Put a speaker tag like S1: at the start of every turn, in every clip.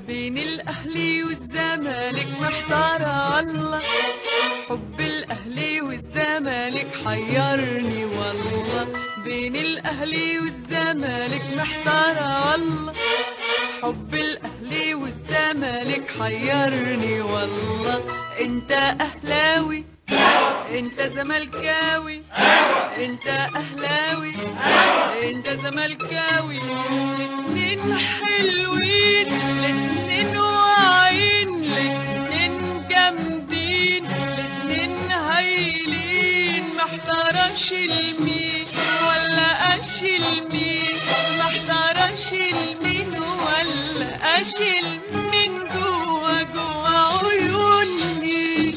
S1: بين الاهلي والزمالك محتارة الله حب الاهلي والزمالك حيرني والله بين الاهلي والزمالك محتارة الله حب الاهلي والزمالك حيرني والله انت اهلاوي انت زملكاوي انت اهلاوي انت زملكاوي الاتنين حلوين الاتنين واعيين الاتنين جامدين الاتنين هايلين محتارش المين ولا اشيل مين محتارش المين ولا اشيل مين جوا جوا عيوني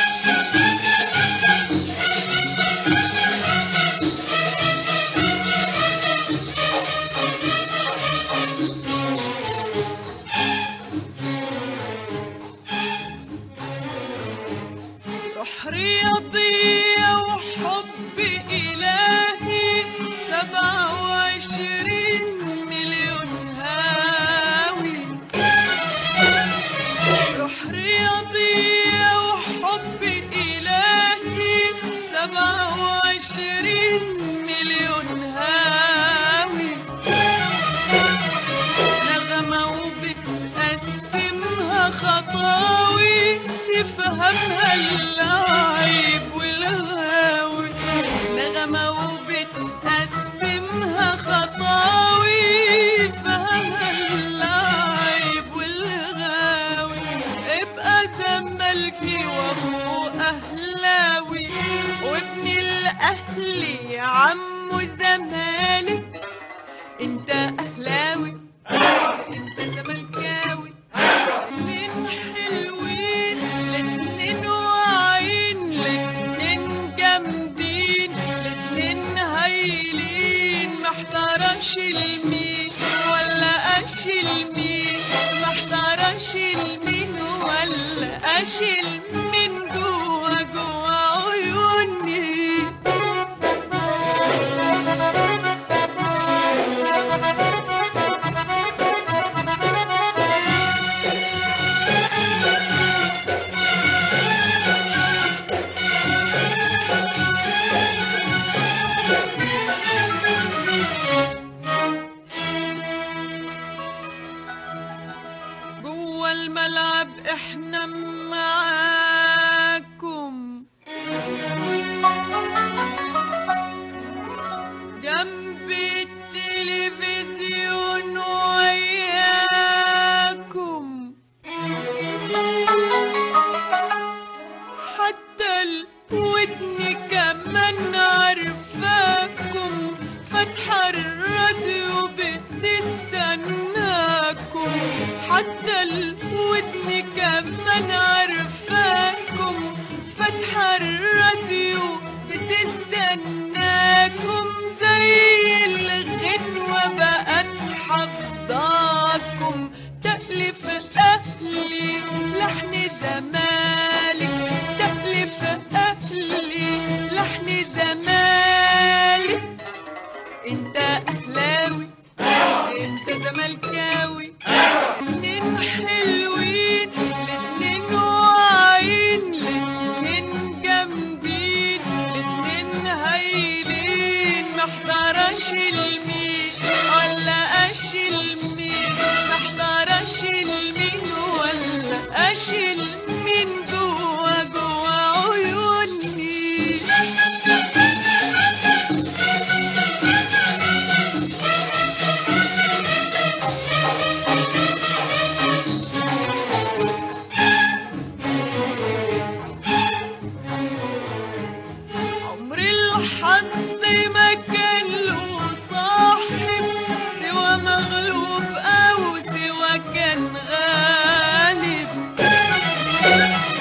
S1: روح رياضية وحب إلهي سبعة وعشرين مليون هاوي روح رياضية وحب إلهي سبعة وعشرين مليون هاوي نغمة وبتقسمها خطاوي يفهمها اللاعب والغاوي نغمة وبتقسمها خطاوي يفهمها اللاعب والغاوي ابقى زملكي واخوه اهلاوي وابن الاهلي يا عمو زمالك انت اهلاوي انت زملكاوي الاتنين حلوين الاتنين واعيين الاتنين جامدين الاتنين هايلين محتارش المين ولا اشيل مين محتارش المين ولا اشيل مين جوا جوا عيوني جوا الملعب احنا معاكم جنب التلفزيون وياكم حتى الودن كمان عارفاكم فاتحة الراديو بتستناكم حتى الودن كمان عارفاكم فاتحة الراديو بتستناكم زي الغنوة بقت حفظاكم تألف أهلي لحن زمالك تألف أهلي لحن زمالك انت أهلاوي انت زملكاوي اتنين حلوين الاتنين واعيين الاتنين جامدين الاتنين هايلين محتارش المين ولا اشيل مين محتارش المين ولا اشيل مين جوا جوا عيوني عمر الحظ ما كان له صاحب سوى مغلوب او سوى كان غالب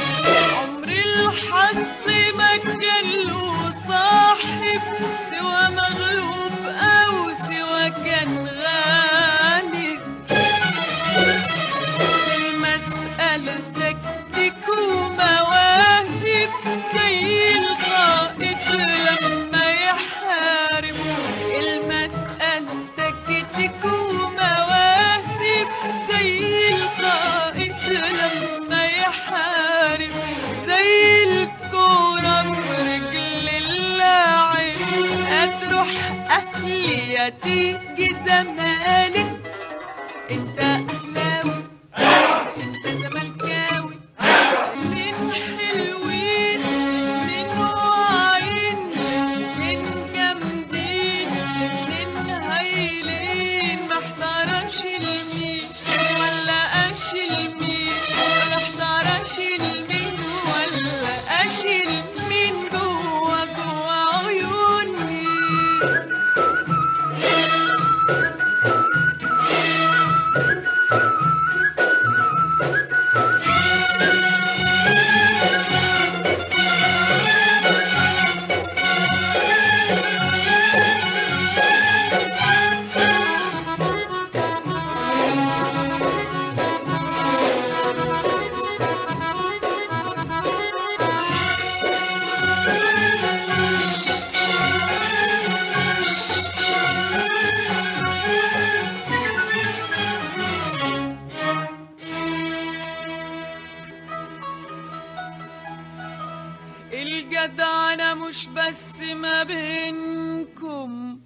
S1: زمالك انت اهلاوي انت زملكاوي اتنين حلوين اتنين واعيين اتنين جامدين اتنين هايلين محتارش المين ولا اشيل مين محتارش المين ولا اشيل مين جوا جوا عيوني الجدعنة مش بس ما بينكم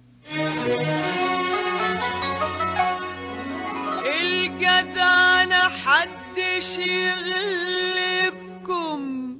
S1: الجدعنة حدش يغلبكم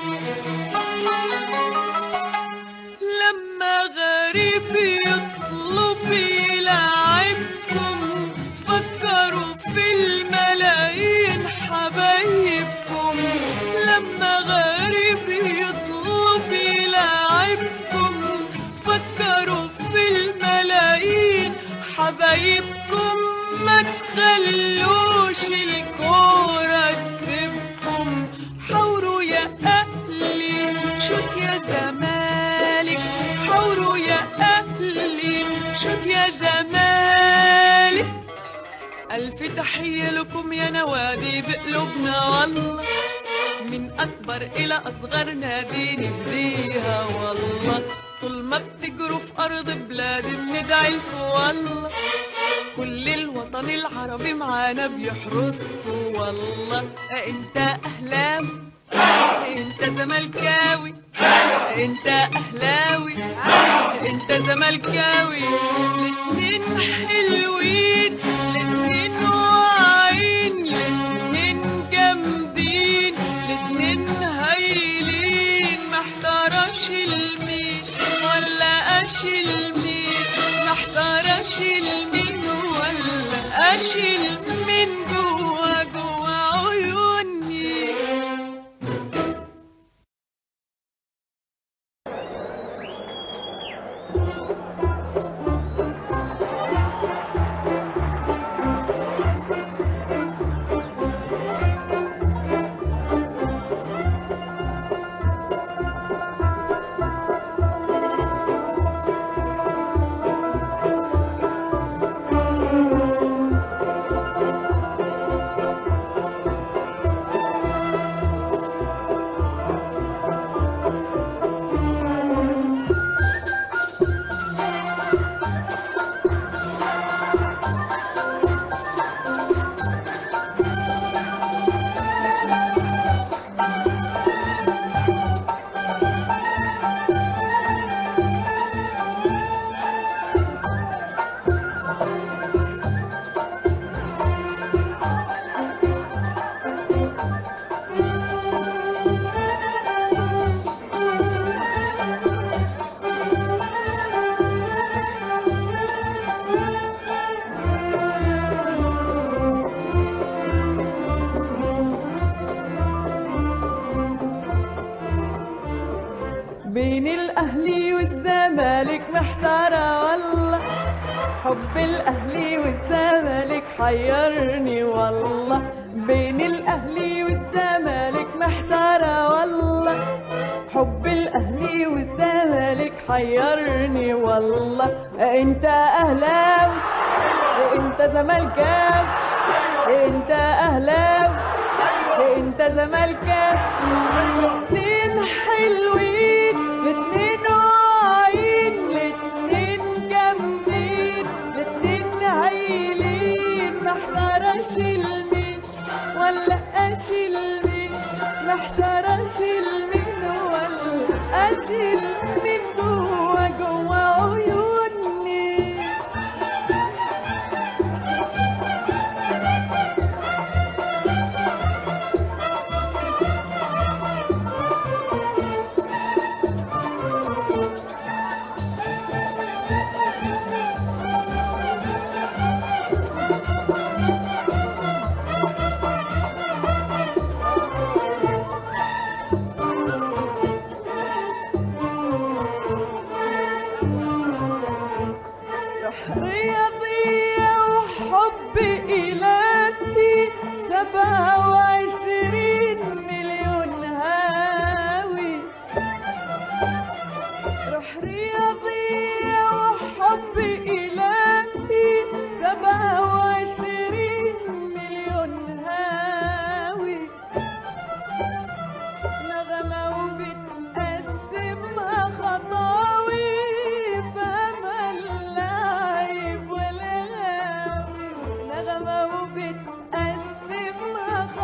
S1: لما غريب يطلب يلعبكم فكروا في الملايين حبايبكم لما غريب يطلب يلعبكم فكروا في الملايين حبايبكم ما تخلوش الكورة تسيبكم حوروا يا أهلي شوت يا زمالك حوروا يا أهلي شوت يا زمالك ألف تحية لكم يا نوادي بقلوبنا والله من أكبر إلى أصغر نادي نهديها والله طول ما بتجروا في أرض بلاد بندعي لكم والله كل الوطن العربي معانا بيحرسكوا والله انت اهلاوي انت زملكاوي انت اهلاوي انت زملكاوي الاتنين حلوين الاتنين واعيين الاتنين جامدين الاتنين هايلين محتارش المين ولا اشيل مين محتارش المين ولا اشيل من جوا جوا عيوني بين الاهلي والزمالك محتارة والله حب الاهلي والزمالك حيرني والله بين الاهلي والزمالك محتارة والله حب الاهلي والزمالك حيرني والله انت اهلاوي انت زملكاوي انت اهلاوي انت زملكاوي الاتنين حلوين الاتنين واعيين الاتنين جامدين الاتنين هايلين محتار اشيل مين ولا اشيل مين محتار اشيل مين ولا اشيل مين جوا جوا عيوني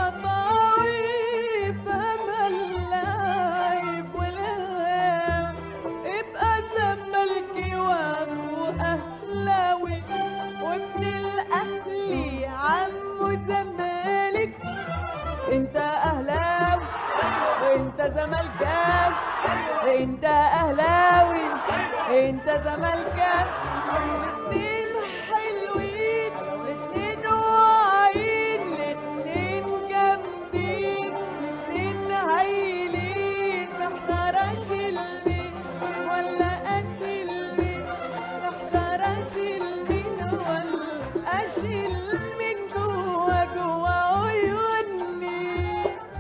S1: صفاوي فما اللاعب والهام ابقى زملكي واخو اهلاوي وابن الاهلي عمو زمالك انت اهلاوي انت زملكاوي انت اهلاوي انت زملكاوي الاتنين حلوين الاتنين واعيين الاتنين جامدين الاتنين هايلين محتار اشيل مين ولا اشيل مين محتار اشيل مين ولا اشيل مين جوا جوا عيوني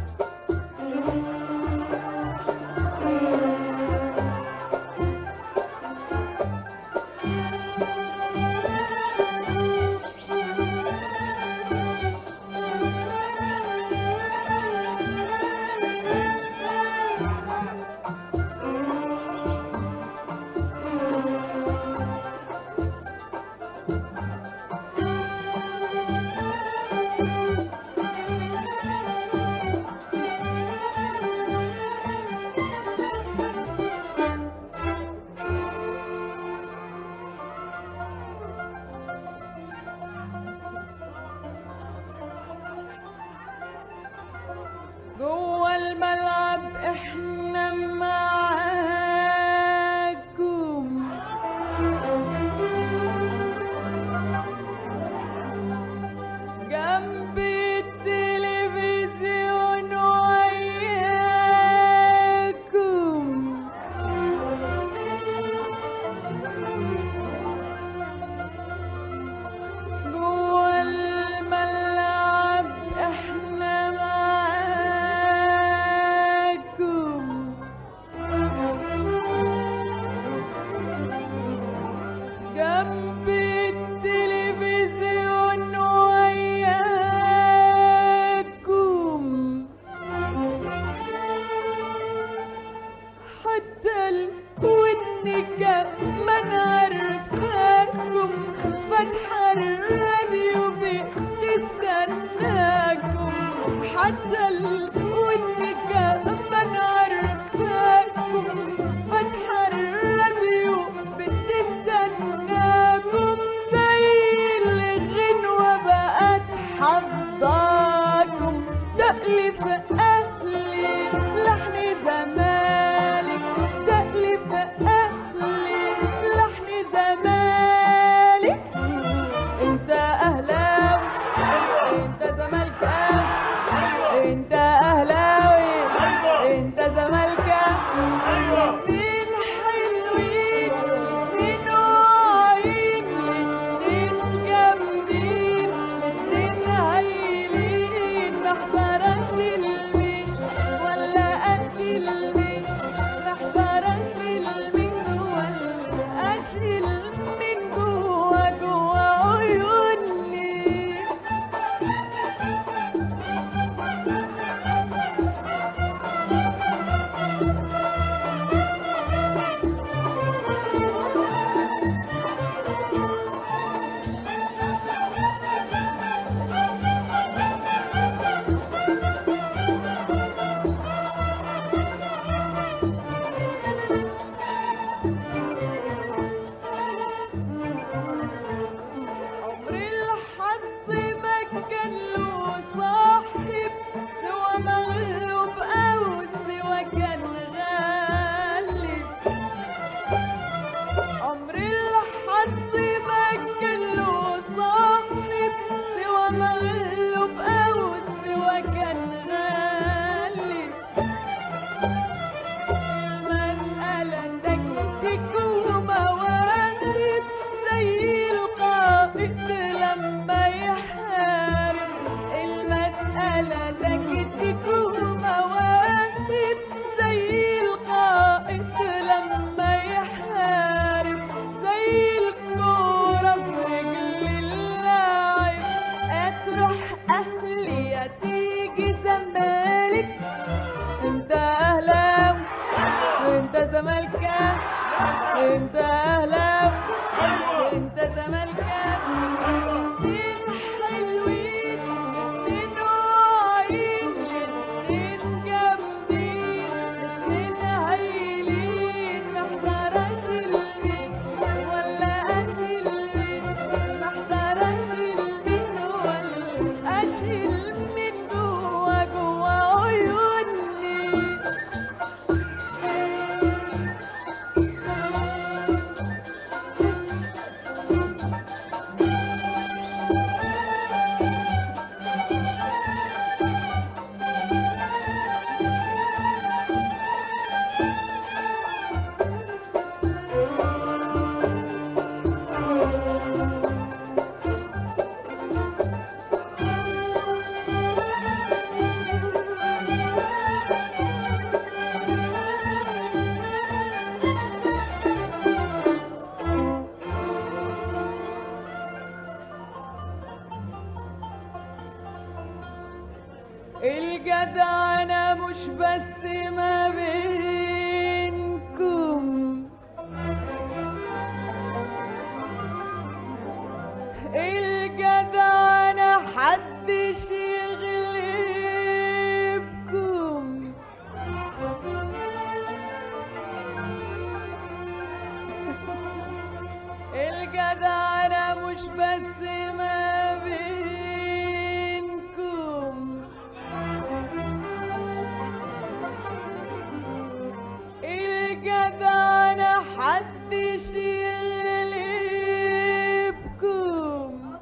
S1: جوه الملعب احنا معاكم جنب التلفزيون وياكم جوه الملعب احنا معاكم جنب التلفزيون وياكم حتى الودن كمان عارفاكم فاتحة الراديو بتستناكم حتى الودن كمان عارفاكم فاتحة الراديو بتستناكم زي الغنوة بقت حفظاكم تألف أهلي لحن زمالك تألف أهلي لحن زمالك انت أهلاوي انت زملكاوي انت أهلاوي انت زملكاوي الاتنين حلوين الاتنين واعيين الاتنين جامدين الاتنين هايلين محتار اشيل مين ولا اشيل مين محتار اشيل مين ولا اشيل مين جوا جوا عيوني عمر الحظ ما كان له صاحب سوى مغلوب او سوى كان غالب عمر الحظ ما كان له صاحب سوى مغلوب او سوى كان غالب المسألة تكتيك ومواهب زي القائد لما يحارب المسألة تكتيك ومواهب زي القائد لما يحارب زي الكورة في رجل اللاعب هتروح أهلي يا تيجي زمالك انت اهلاوي انت زملكاوي انت اهلاوي انت زملكاوي اتنين حلوين اتنين واعيين الجدع انا مش بس ما بينكم الجدع انا حدش يغلبكم الجدع انا مش بس ما بينكم الجدع انا حدش يغلبكم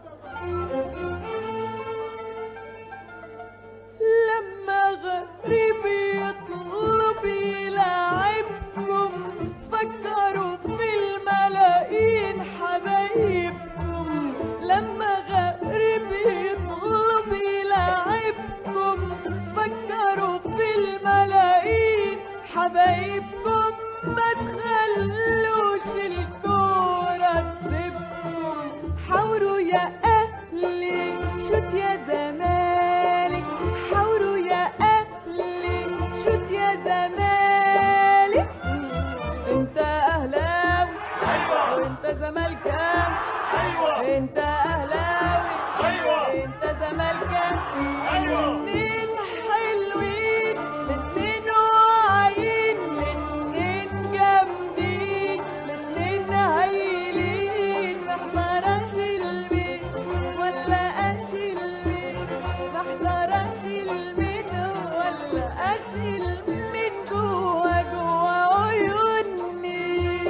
S1: لما غريب يطلب يلعبكم فكروا في الملايين حبايبكم لما غريب يطلب يلعبكم فكروا في الملايين حبايبكم ما تخلوش الكورة تسيبكم حاوروا يا أهلي شوت يا زمالك حاوروا يا أهلي شوت يا زمالك انت أهلاوي
S2: ايوه
S1: وانت زملكاوي
S2: ايوه
S1: انت أهلاوي
S2: ايوه
S1: انت زملكاوي
S2: ايوه
S1: الاتنين حلوين الاتنين واعيين الاتنين جامدين الاتنين هايلين محضر اشيل مين ولا اشيل مين محضر اشيل مين ولا اشيل مين جوا جوا عيوني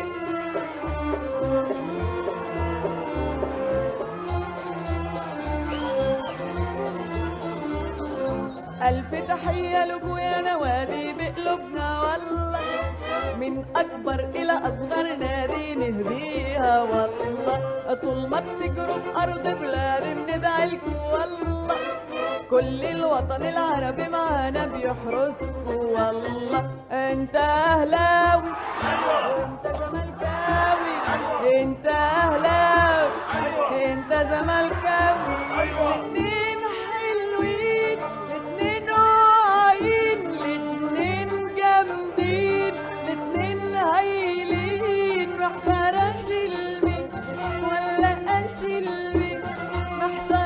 S1: ألف تحية لكم يا نوادي بقلوبنا والله من أكبر إلى أصغر نادي نهديها والله طول ما بتجروا في أرض بلادي بندعي لكم والله كل الوطن العربي معانا بيحرسكوا والله انت اهلاوي انت زملكاوي انت اهلاوي انت زملكاوي الاتنين حلوين الاتنين واعيين الاتنين جامدين الاتنين هايلين محتار اشيل مين ولا اشيل مين محتار